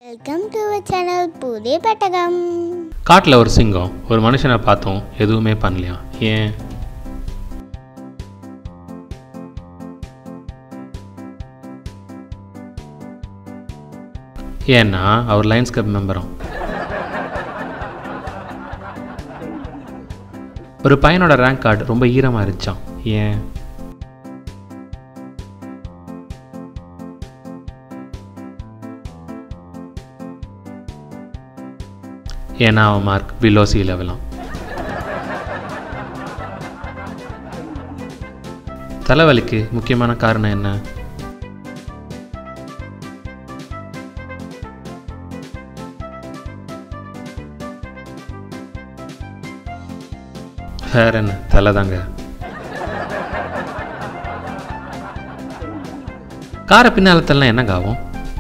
welcome to channel புதிய பெட்டகம் காட்டில் ஒரு சிங்கம் ஒரு மனுஷனை பார்த்தோம் எதுவுமே பண்ணலையாம் ஏன் ஏன்னா அவர் லைன்ஸ் கிளப் மெம்பரும் ஒரு பையனோட ரேங்க் கார்டு ரொம்ப ஈரமாக இருந்துச்சான் ஏன் ஏன்னா அவன் மார்க் பிலோ சி லெவலாம் தலைவலிக்கு முக்கியமான காரணம் என்ன வேற என்ன தலை தாங்க காரை பின்னால தள்ளலாம் என்னங்க ஆகும்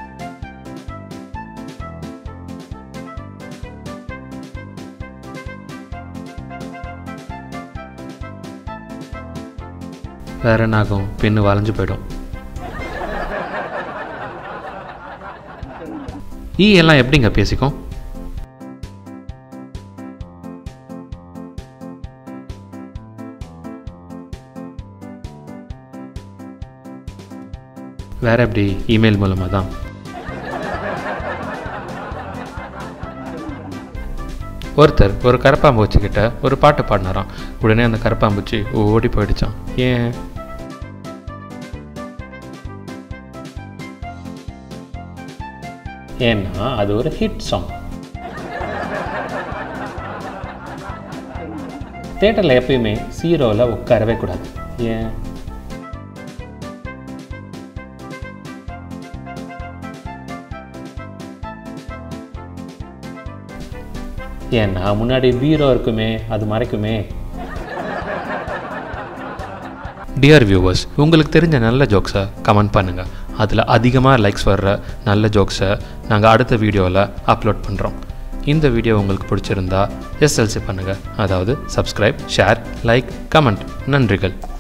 வேற என்ன ஆகும் பின்னு வளைஞ்சு போயிடும் ஈ எல்லாம் எப்படிங்க பேசிக்கும் வேற எப்படி இமெயில் மூலமாக தான் ஒருத்தர் ஒரு கரப்பாம்பூச்சிக்கிட்ட ஒரு பாட்டு பாடினாராம் உடனே அந்த கரப்பாம்பூச்சி ஓடி போயிடுச்சான் ஏன் ஏன்னா அது ஒரு ஹிட் சாங் தேட்டரில் எப்பயுமே சீரோவில் உட்காரவே கூடாது ஏன் ஏன்னா முன்னாடி பீரோ இருக்குமே அது மறைக்குமே டியர் வியூவர்ஸ் உங்களுக்கு தெரிஞ்ச நல்ல ஜோக்ஸை கமெண்ட் பண்ணுங்கள் அதில் அதிகமாக லைக்ஸ் வர்ற நல்ல ஜோக்ஸை நாங்கள் அடுத்த வீடியோவில் அப்லோட் பண்ணுறோம் இந்த வீடியோ உங்களுக்கு பிடிச்சிருந்தா எஸ்எல்சி பண்ணுங்கள் அதாவது சப்ஸ்கிரைப் ஷேர் லைக் கமெண்ட் நன்றிகள்